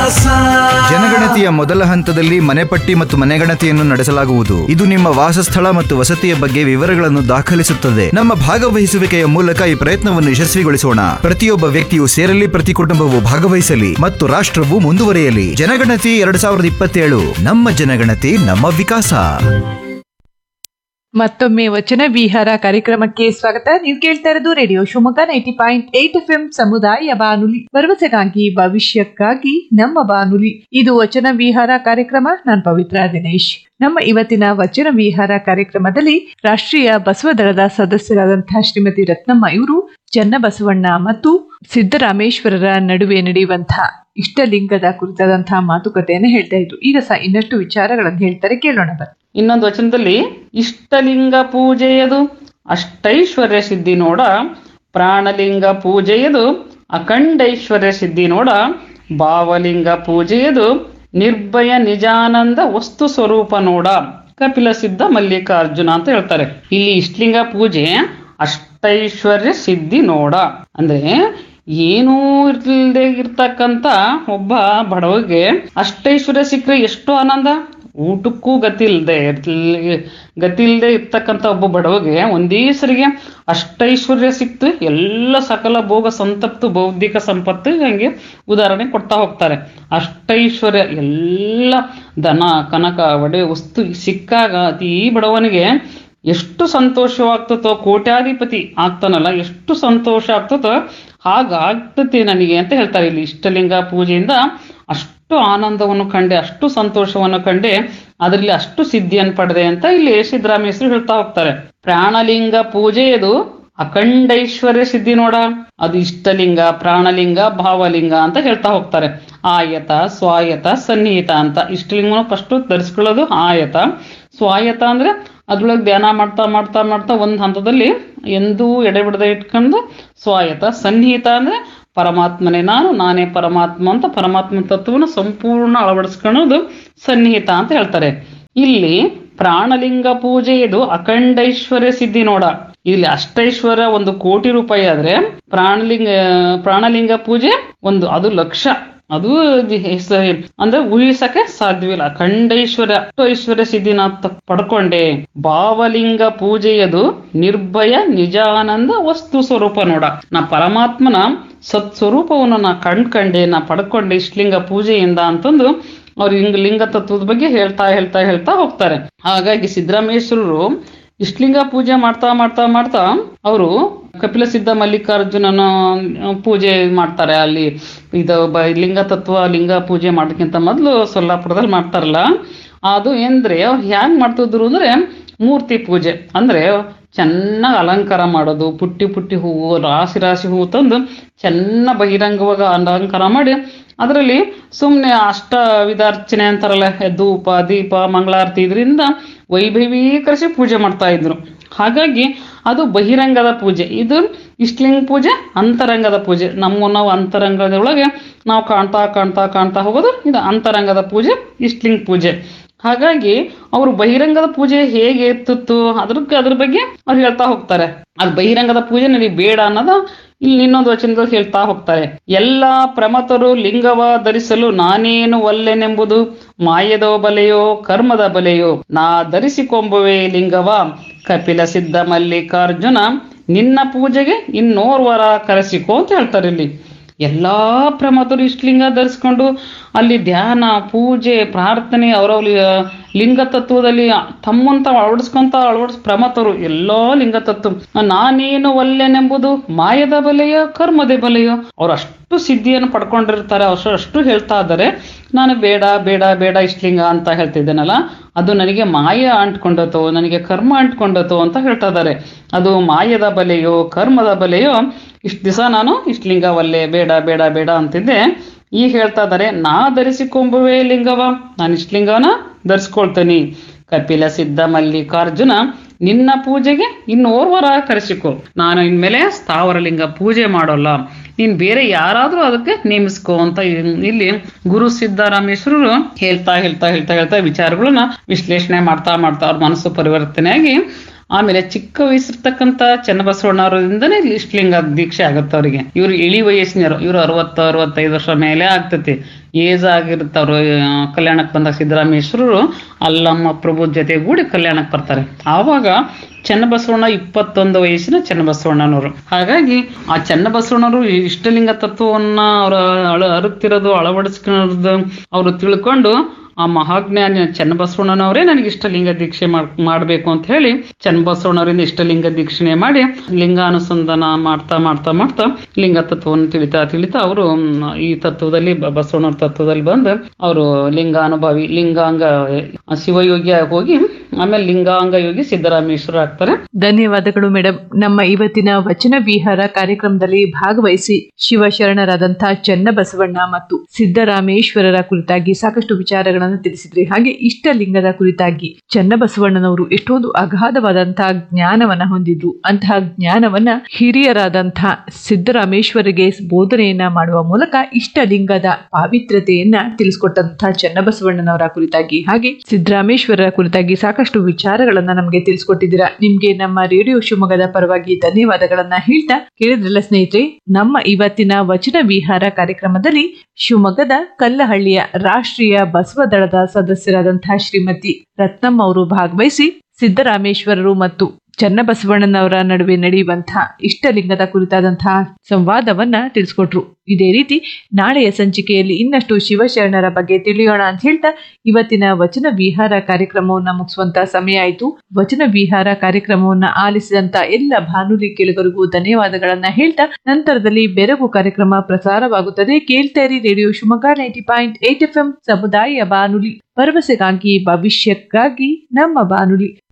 ವಿಕಾಸ ಜನಗಣತಿಯ ಮೊದಲ ಹಂತದಲ್ಲಿ ಮನೆಪಟ್ಟಿ ಮತ್ತು ಮನೆಗಣತಿಯನ್ನು ನಡೆಸಲಾಗುವುದು ಇದು ನಿಮ್ಮ ವಾಸಸ್ಥಳ ಮತ್ತು ವಸತಿಯ ಬಗ್ಗೆ ವಿವರಗಳನ್ನು ದಾಖಲಿಸುತ್ತದೆ ನಮ್ಮ ಭಾಗವಹಿಸುವಿಕೆಯ ಮೂಲಕ ಈ ಪ್ರಯತ್ನವನ್ನು ಯಶಸ್ವಿಗೊಳಿಸೋಣ ಪ್ರತಿಯೊಬ್ಬ ವ್ಯಕ್ತಿಯು ಸೇರಲಿ ಪ್ರತಿ ಕುಟುಂಬವು ಭಾಗವಹಿಸಲಿ ಮತ್ತು ರಾಷ್ಟ್ರವು ಮುಂದುವರಿಯಲಿ ಜನಗಣತಿ ಎರಡ್ ಸಾವಿರದ ಇಪ್ಪತ್ತೇಳು ನಮ್ಮ ಜನಗಣತಿ ನಮ್ಮ ವಿಕಾಸ ಮತ್ತೊಮ್ಮೆ ವಚನ ವಿಹಾರ ಕಾರ್ಯಕ್ರಮಕ್ಕೆ ಸ್ವಾಗತ ನೀವು ಕೇಳ್ತಾ ಇರೋದು radio Shivamogga ninety point eight F M ಸಮುದಾಯ ಬಾನುಲಿ ಭರವಸೆಗಾಗಿ ಭವಿಷ್ಯಕ್ಕಾಗಿ ನಮ್ಮ ಬಾನುಲಿ ಇದು ವಚನ ವಿಹಾರ ಕಾರ್ಯಕ್ರಮ ನಾನು ಪವಿತ್ರ ದಿನೇಶ್ ನಮ್ಮ ಇವತ್ತಿನ ವಚನ ವಿಹಾರ ಕಾರ್ಯಕ್ರಮದಲ್ಲಿ ರಾಷ್ಟ್ರೀಯ ಬಸವ ದಳದ ಸದಸ್ಯರಾದಂತಹ ಶ್ರೀಮತಿ ರತ್ನಮ್ಮ ಇವರು ಚನ್ನಬಸವಣ್ಣ ಮತ್ತು ಸಿದ್ದರಾಮೇಶ್ವರರ ನಡುವೆ ನಡೆಯುವಂತಹ ಇಷ್ಟಲಿಂಗದ ಕುರಿತಾದಂತಹ ಮಾತುಕತೆಯನ್ನು ಹೇಳ್ತಾ ಇದ್ರು ಈಗ ಸಹ ಇನ್ನಷ್ಟು ವಿಚಾರಗಳನ್ನು ಹೇಳ್ತಾರೆ ಕೇಳೋಣ ಬನ್ನಿ ಇನ್ನೊಂದು ವಚನದಲ್ಲಿ ಇಷ್ಟಲಿಂಗ ಪೂಜೆಯದು ಅಷ್ಟೈಶ್ವರ್ಯ ಸಿದ್ಧಿ ನೋಡ ಪ್ರಾಣಲಿಂಗ ಪೂಜೆಯದು ಅಖಂಡೈಶ್ವರ್ಯ ಸಿದ್ಧಿ ನೋಡ ಭಾವಲಿಂಗ ಪೂಜೆಯದು ನಿರ್ಭಯ ನಿಜಾನಂದ ವಸ್ತು ಸ್ವರೂಪ ನೋಡ ಕಪಿಲ ಸಿದ್ಧ ಮಲ್ಲಿಕಾರ್ಜುನ ಅಂತ ಹೇಳ್ತಾರೆ ಇಲ್ಲಿ ಇಷ್ಟಲಿಂಗ ಪೂಜೆ ಅಷ್ಟೈಶ್ವರ್ಯ ಸಿದ್ಧಿ ನೋಡ ಅಂದ್ರೆ ಏನೂ ಇರ್ಲಿಲ್ದೆ ಇರ್ತಕ್ಕಂತ ಒಬ್ಬ ಬಡವಗೆ ಅಷ್ಟೈಶ್ವರ್ಯ ಸಿಕ್ಕರೆ ಎಷ್ಟು ಆನಂದ ಊಟಕ್ಕೂ ಗತಿ ಇಲ್ದೆ ಗತಿ ಇಲ್ದೆ ಇರ್ತಕ್ಕಂಥ ಒಬ್ಬ ಬಡವಗೆ ಒಂದೇ ಸರಿಗೆ ಅಷ್ಟೈಶ್ವರ್ಯ ಸಿಕ್ತು ಎಲ್ಲ ಸಕಲ ಭೋಗ ಸಂತಪ್ತು ಬೌದ್ಧಿಕ ಸಂಪತ್ತು ಹಂಗೆ ಉದಾಹರಣೆ ಕೊಡ್ತಾ ಹೋಗ್ತಾರೆ ಅಷ್ಟೈಶ್ವರ್ಯ ಎಲ್ಲ ದನ ಕನಕ ಒಡೆ ವಸ್ತು ಸಿಕ್ಕಾಗ ಅತಿ ಬಡವನಿಗೆ ಎಷ್ಟು ಸಂತೋಷವಾಗ್ತತೋ ಕೋಟ್ಯಾಧಿಪತಿ ಆಗ್ತಾನಲ್ಲ ಎಷ್ಟು ಸಂತೋಷ ಆಗ್ತತೋ ಹಾಗಾಗ್ತತಿ ನನಗೆ ಅಂತ ಹೇಳ್ತಾರೆ ಇಲ್ಲಿ ಇಷ್ಟಲಿಂಗ ಪೂಜೆಯಿಂದ ಅಷ್ಟು ಆನಂದವನ್ನು ಕಂಡೆ ಅಷ್ಟು ಸಂತೋಷವನ್ನು ಕಂಡೆ ಅದರಲ್ಲಿ ಅಷ್ಟು ಸಿದ್ಧಿಯನ್ನು ಪಡೆದೆ ಅಂತ ಇಲ್ಲಿ ಸಿದ್ದರಾಮೇಶ್ವರು ಹೇಳ್ತಾ ಹೋಗ್ತಾರೆ ಪ್ರಾಣಲಿಂಗ ಪೂಜೆಯದು ಅಖಂಡೈಶ್ವರ್ಯ ಸಿದ್ಧಿ ನೋಡ ಅದು ಇಷ್ಟಲಿಂಗ ಪ್ರಾಣಲಿಂಗ ಭಾವಲಿಂಗ ಅಂತ ಹೇಳ್ತಾ ಹೋಗ್ತಾರೆ ಆಯತ ಸ್ವಾಯತ ಸನ್ನಿಹಿತ ಅಂತ ಇಷ್ಟಲಿಂಗನು ಫಸ್ಟ್ ಧರಿಸ್ಕೊಳ್ಳೋದು ಆಯತ ಸ್ವಾಯತ ಅಂದ್ರೆ ಅದ್ರೊಳಗೆ ಧ್ಯಾನ ಮಾಡ್ತಾ ಮಾಡ್ತಾ ಮಾಡ್ತಾ ಒಂದು ಹಂತದಲ್ಲಿ ಎಂದೂ ಎಡೆಬಿಡದೆ ಇಟ್ಕೊಂಡು ಸ್ವಾಯತ ಸನ್ನಿಹಿತ ಅಂದ್ರೆ ಪರಮಾತ್ಮನೇ ನಾನು ನಾನೇ ಪರಮಾತ್ಮ ಅಂತ ಪರಮಾತ್ಮ ತತ್ವವನ್ನು ಸಂಪೂರ್ಣ ಅಳವಡಿಸ್ಕೊಳ್ಳೋದು ಸನ್ನಿಹಿತ ಅಂತ ಹೇಳ್ತಾರೆ ಇಲ್ಲಿ ಪ್ರಾಣಲಿಂಗ ಪೂಜೆ ಇದು ಅಖಂಡೈಶ್ವರ್ಯ ಸಿದ್ಧಿ ನೋಡ ಇಲ್ಲಿ ಅಷ್ಟೈಶ್ವರ್ಯ ಒಂದು ಕೋಟಿ ರೂಪಾಯಿ ಆದ್ರೆ ಪ್ರಾಣಲಿಂಗ ಪ್ರಾಣಲಿಂಗ ಪೂಜೆ ಒಂದು ಅದು ಲಕ್ಷ ಅದು ಹೆಸ- ಅಂದ್ರೆ ಊಹಿಸಕ್ಕೆ ಸಾಧ್ಯವಿಲ್ಲ ಅಖಂಡೈಶ್ವರ್ಯ ಅಷ್ಟು ಐಶ್ವರ್ಯ ಸಿದ್ಧಿನ ತ- ಪಡ್ಕೊಂಡೆ ಭಾವಲಿಂಗ ಪೂಜೆಯದು ನಿರ್ಭಯ ನಿಜಾನಂದ ವಸ್ತು ಸ್ವರೂಪ ನೋಡ ನಾ ಪರಮಾತ್ಮನ ಸತ್ ಸ್ವರೂಪವನ್ನು ನಾ ಕಂಡ್ಕಂಡೆ ನಾ ಪಡ್ಕೊಂಡೆ ಇಷ್ಟಲಿಂಗ ಪೂಜೆಯಿಂದ ಅಂತಂದು ಅವ್ರು ಹಿಂಗ್ ಲಿಂಗ ತತ್ವದ ಬಗ್ಗೆ ಹೇಳ್ತಾ ಹೇಳ್ತಾ ಹೇಳ್ತಾ ಹೋಗ್ತಾರೆ ಹಾಗಾಗಿ ಸಿದ್ದರಾಮೇಶ್ವರರು ಇಷ್ಟಲಿಂಗ ಪೂಜೆ ಮಾಡ್ತಾ ಮಾಡ್ತಾ ಮಾಡ್ತಾ ಅವರು ಕಪಿಲ ಸಿದ್ಧ ಮಲ್ಲಿಕಾರ್ಜುನನ ಪೂಜೆ ಮಾಡ್ತಾರೆ ಅಲ್ಲಿ ಇದು ಬ ಲಿಂಗ ತತ್ವ ಲಿಂಗ ಪೂಜೆ ಮಾಡೋಕ್ಕಿಂತ ಮೊದಲು ಸೊಲ್ಲಾಪುರದಲ್ಲಿ ಮಾಡ್ತಾರಲ್ಲ ಅದು ಏನ್ದ್ರೆ ಅವ್ರು ಹ್ಯಾಂಗ್ ಮಾಡ್ತಿದ್ರು ಅಂದ್ರೆ ಮೂರ್ತಿ ಪೂಜೆ ಅಂದ್ರೆ ಚೆನ್ನಾಗಿ ಅಲಂಕಾರ ಮಾಡೋದು ಪುಟ್ಟಿ ಪುಟ್ಟಿ ಹೂವು ರಾಶಿ ರಾಶಿ ಹೂವು ತಂದು ಚೆನ್ನ ಬಹಿರಂಗವಾಗ ಅಲಂಕಾರ ಮಾಡಿ ಅದರಲ್ಲಿ ಸುಮ್ಮನೆ ಅಷ್ಟ ವಿಧಾರ್ಚನೆ ಅಂತಾರಲ್ಲ ಧೂಪ ದೀಪ ಮಂಗಳಾರತಿ ಇದರಿಂದ ವೈಭವೀಕರಿಸಿ ಪೂಜೆ ಮಾಡ್ತಾ ಇದ್ರು ಹಾಗಾಗಿ ಅದು ಬಹಿರಂಗದ ಪೂಜೆ ಇದು ಇಷ್ಟಲಿಂಗ ಪೂಜೆ ಅಂತರಂಗದ ಪೂಜೆ ನಮ್ಮ ನಾವು ಅಂತರಂಗದೊಳಗೆ ನಾವು ಕಾಣ್ತಾ ಕಾಣ್ತಾ ಕಾಣ್ತಾ ಹೋಗೋದು ಇದು ಅಂತರಂಗದ ಪೂಜೆ ಇಷ್ಟಲಿಂಗ ಪೂಜೆ ಹಾಗಾಗಿ ಅವರು ಬಹಿರಂಗದ ಪೂಜೆ ಹೇಗೆ ಇರ್ತಿತ್ತು ಅದ್ರ ಅದ್ರ ಬಗ್ಗೆ ಅವ್ರು ಹೇಳ್ತಾ ಹೋಗ್ತಾರೆ ಅದು ಬಹಿರಂಗದ ಪೂಜೆ ನನಗೆ ಬೇಡ ಅನ್ನೋದು ಇಲ್ಲಿ ಇನ್ನೊಂದು ವಚನದಲ್ಲಿ ಹೇಳ್ತಾ ಹೋಗ್ತಾರೆ ಎಲ್ಲಾ ಪ್ರಮತರು ಲಿಂಗವ ಧರಿಸಲು ನಾನೇನು ಒಲ್ಲೆನೆಂಬುದು ಮಾಯದ ಬಲೆಯೋ ಕರ್ಮದ ಬಲೆಯೋ ನಾ ಧರಿಸಿಕೊಂಬುವೆ ಲಿಂಗವ ಕಪಿಲ ಸಿದ್ಧ ಮಲ್ಲಿಕಾರ್ಜುನ ನಿನ್ನ ಪೂಜೆಗೆ ಇನ್ನೋರ್ವರ ಕರೆಸಿಕೋ ಅಂತ ಹೇಳ್ತಾರೆ ಇಲ್ಲಿ ಎಲ್ಲಾ ಪ್ರಮತರು ಇಷ್ಟಲಿಂಗ ಧರಿಸ್ಕೊಂಡು ಅಲ್ಲಿ ಧ್ಯಾನ ಪೂಜೆ ಪ್ರಾರ್ಥನೆ ಅವರವ್ರ ಲಿಂಗ ತತ್ವದಲ್ಲಿ ತಮ್ಮಂತ ಅಳವಡಿಸ್ಕೊಂತ ಅಳವಡಿಸ್ ಪ್ರಮತರು ಎಲ್ಲಾ ಲಿಂಗ ತತ್ವ ನಾನೇನು ಒಲ್ಲೆನೆಂಬುದು ಮಾಯದ ಬಲೆಯೋ ಕರ್ಮದ ಬಲೆಯೋ ಅವ್ರು ಅಷ್ಟು ಸಿದ್ಧಿಯನ್ನು ಪಡ್ಕೊಂಡಿರ್ತಾರೆ ಅಷ್ಟು ಅಷ್ಟು ಹೇಳ್ತಾ ಇದ್ದಾರೆ ನಾನು ಬೇಡ ಬೇಡ ಬೇಡ ಇಷ್ಟಲಿಂಗ ಅಂತ ಹೇಳ್ತಿದ್ದೇನಲ್ಲ ಅದು ನನಗೆ ಮಾಯ ಅಂಟ್ಕೊಂಡತೋ ನನಗೆ ಕರ್ಮ ಅಂಟ್ಕೊಂಡತೋ ಅಂತ ಹೇಳ್ತಾ ಇದ್ದಾರೆ ಅದು ಮಾಯದ ಬಲೆಯೋ ಕರ್ಮದ ಬಲೆಯೋ ಇಷ್ಟು ದಿವಸ ನಾನು ಇಷ್ಟಲಿಂಗ ಒಲ್ಲೆ ಬೇಡ ಬೇಡ ಬೇಡ ಅಂತಿದ್ದೆ ಈಗ ಹೇಳ್ತಾ ಇದ್ದಾರೆ ನಾ ಧರಿಸಿಕೊಂಬುವೆ ಲಿಂಗವ ನಾನು ಇಷ್ಟಲಿಂಗವನ್ನ ಧರಿಸ್ಕೊಳ್ತೇನೆ ಕಪಿಲ ಸಿದ್ಧ ಮಲ್ಲಿಕಾರ್ಜುನ ನಿನ್ನ ಪೂಜೆಗೆ ಇನ್ನೋರ್ವರ ಕರೆಸಿಕೊ ನಾನು ಇನ್ಮೇಲೆ ಸ್ಥಾವರ ಲಿಂಗ ಪೂಜೆ ಮಾಡೋಲ್ಲ ನೀನ್ ಬೇರೆ ಯಾರಾದ್ರೂ ಅದಕ್ಕೆ ನೇಮಿಸ್ಕೋ ಅಂತ ಇಲ್- ಇಲ್ಲಿ ಗುರು ಸಿದ್ದರಾಮೇಶ್ವರರು ಹೇಳ್ತಾ ಹೇಳ್ತಾ ಹೇಳ್ತಾ ಹೇಳ್ತಾ ವಿಚಾರಗಳನ್ನ ವಿಶ್ಲೇಷಣೆ ಮಾಡ್ತಾ ಮಾಡ್ತಾ ಅವ್ರ ಮನಸ್ಸು ಪರಿವರ್ತನೆಯಾಗಿ ಆಮೇಲೆ ಚಿಕ್ಕ ವಯಸ್ಸಿರ್ತಕ್ಕಂಥ ಚನ್ನಬಸವಣ್ಣವರಿಂದನೇ ಇಷ್ಟಲಿಂಗ ದೀಕ್ಷೆ ಆಗತ್ತೆ ಅವರಿಗೆ ಇವ್ರು ಇಳಿ ವಯಸ್ಸಿನರು ಇವ್ರು ಅರವತ್ತು ಅರವತ್ತೈದು ವರ್ಷ ಮೇಲೆ ಆಗ್ತತಿ ಏಜ್ ಆಗಿರ್ತಾವ್ರು ಆ, ಕಲ್ಯಾಣಕ್ಕೆ ಬಂದಾಗ ಸಿದ್ದರಾಮೇಶ್ವರರು ಅಲ್ಲಮ್ಮ ಪ್ರಭು ಜೊತೆಗೂಡಿ ಕಲ್ಯಾಣಕ್ಕೆ ಬರ್ತಾರೆ ಆವಾಗ ಚನ್ನಬಸವಣ್ಣ ಇಪ್ಪತ್ತೊಂದು ವಯಸ್ಸಿನ ಚನ್ನಬಸವಣ್ಣನವರು ಹಾಗಾಗಿ ಆ ಚನ್ನಬಸವಣ್ಣವರು ಇಷ್ಟಲಿಂಗ ತತ್ವವನ್ನ ಅವರು ಅಳ ಅರುತ್ತಿರೋದು ಅಳವಡಿಸ್ಕೊಳ್ಳೋದು ಅವರು ತಿಳ್ಕೊಂಡು ಆ ಮಹಾಜ್ಞಾನಿ ಚನ್ನಬಸವಣ್ಣನವರೇ ನನಗೆ ಇಷ್ಟಲಿಂಗ ದೀಕ್ಷೆ ಮಾಡ್ ಮಾಡಬೇಕು ಅಂತ ಹೇಳಿ ಚನ್ನಬಸವಣ್ಣವರಿಂದ ಇಷ್ಟಲಿಂಗ ದೀಕ್ಷಣೆ ಮಾಡಿ ಲಿಂಗಾನುಸಂಧಾನ ಮಾಡ್ತಾ ಮಾಡ್ತಾ ಮಾಡ್ತಾ ಲಿಂಗ ತತ್ವವನ್ನು ತಿಳಿತಾ ತಿಳಿತಾ ಅವರು ಈ ತತ್ವದಲ್ಲಿ ಬ- ಬಸವಣ್ಣವ್ರ ತತ್ವದಲ್ಲಿ ಬಂದು ಅವರು ಲಿಂಗಾನುಭವಿ ಲಿಂಗಾಂಗ ಶಿವಯೋಗಿ ಆಗಿ ಹೋಗಿ ಆಮೇಲೆ ಲಿಂಗಾಂಗ ಯೋಗಿ ಸಿದ್ದರಾಮೇಶ್ವರ ಆಗ್ತಾರೆ ಧನ್ಯವಾದಗಳು ಮೇಡಮ್ ನಮ್ಮ ಇವತ್ತಿನ ವಚನ ವಿಹಾರ ಕಾರ್ಯಕ್ರಮದಲ್ಲಿ ಭಾಗವಹಿಸಿ ಶಿವಶರಣರಾದಂತಹ ಚನ್ನಬಸವಣ್ಣ ಮತ್ತು ಸಿದ್ದರಾಮೇಶ್ವರರ ಕುರಿತಾಗಿ ಸಾಕಷ್ಟು ವಿಚಾರಗಳನ್ನು ತಿಳಿಸಿದ್ರಿ ಹಾಗೆ ಇಷ್ಟಲಿಂಗದ ಕುರಿತಾಗಿ ಚನ್ನಬಸವಣ್ಣನವರು ಎಷ್ಟೊಂದು ಅಗಾಧವಾದಂತಹ ಜ್ಞಾನವನ್ನ ಹೊಂದಿದ್ರು ಅಂತಹ ಜ್ಞಾನವನ್ನ ಹಿರಿಯರಾದಂತಹ ಸಿದ್ದರಾಮೇಶ್ವರಿಗೆ ಬೋಧನೆಯನ್ನ ಮಾಡುವ ಮೂಲಕ ಇಷ್ಟಲಿಂಗದ ಪಾವಿತ್ರ್ಯತೆಯನ್ನ ತಿಳಿಸ್ಕೊಟ್ಟಂತಹ ಚನ್ನಬಸವಣ್ಣನವರ ಕುರಿತಾಗಿ ಹಾಗೆ ಸಿದ್ದರಾಮೇಶ್ವರರ ಕುರಿತಾಗಿ ಸಾಕಷ್ಟು ವಿಚಾರಗಳನ್ನ ನಮಗೆ ತಿಳಿಸ್ಕೊಟ್ಟಿದ್ದೀರಾ ನಿಮ್ಗೆ ನಮ್ಮ ರೇಡಿಯೋ ಶಿವಮೊಗ್ಗದ ಪರವಾಗಿ ಧನ್ಯವಾದಗಳನ್ನ ಹೇಳ್ತಾ ಕೇಳಿದ್ರಲ್ಲ ಸ್ನೇಹಿತರೆ ನಮ್ಮ ಇವತ್ತಿನ ವಚನ ವಿಹಾರ ಕಾರ್ಯಕ್ರಮದಲ್ಲಿ ಶಿವಮೊಗ್ಗದ ಕಲ್ಲಹಳ್ಳಿಯ ರಾಷ್ಟ್ರೀಯ ಬಸವ ದಳದ ಸದಸ್ಯರಾದಂತಹ ಶ್ರೀಮತಿ ರತ್ನಮ್ಮ ಅವರು ಭಾಗವಹಿಸಿ ಸಿದ್ದರಾಮೇಶ್ವರರು ಮತ್ತು ಚನ್ನಬಸವಣ್ಣನವರ ನಡುವೆ ನಡೆಯುವಂತಹ ಇಷ್ಟಲಿಂಗದ ಕುರಿತಾದಂತಹ ಸಂವಾದವನ್ನ ತಿಳಿಸ್ಕೊಟ್ರು ಇದೇ ರೀತಿ ನಾಳೆಯ ಸಂಚಿಕೆಯಲ್ಲಿ ಇನ್ನಷ್ಟು ಶಿವಶರಣರ ಬಗ್ಗೆ ತಿಳಿಯೋಣ ಅಂತ ಹೇಳ್ತಾ ಇವತ್ತಿನ ವಚನ ವಿಹಾರ ಕಾರ್ಯಕ್ರಮವನ್ನ ಮುಗಿಸುವಂತ ಸಮಯ ಆಯಿತು ವಚನ ವಿಹಾರ ಕಾರ್ಯಕ್ರಮವನ್ನ ಆಲಿಸಿದಂತ ಎಲ್ಲ ಭಾನುಲಿ ಕೇಳುಗರಿಗೂ ಧನ್ಯವಾದಗಳನ್ನ ಹೇಳ್ತಾ ನಂತರದಲ್ಲಿ ಬೆರಗು ಕಾರ್ಯಕ್ರಮ ಪ್ರಸಾರವಾಗುತ್ತದೆ ಕೇಳ್ತಾ ಇರಿ radio Shivamogga ninety point eight F M ಸಮುದಾಯ ಬಾನುಲಿ ಭರವಸೆಗಾಗಿ ಭವಿಷ್ಯಕ್ಕಾಗಿ ನಮ್ಮ ಬಾನುಲಿ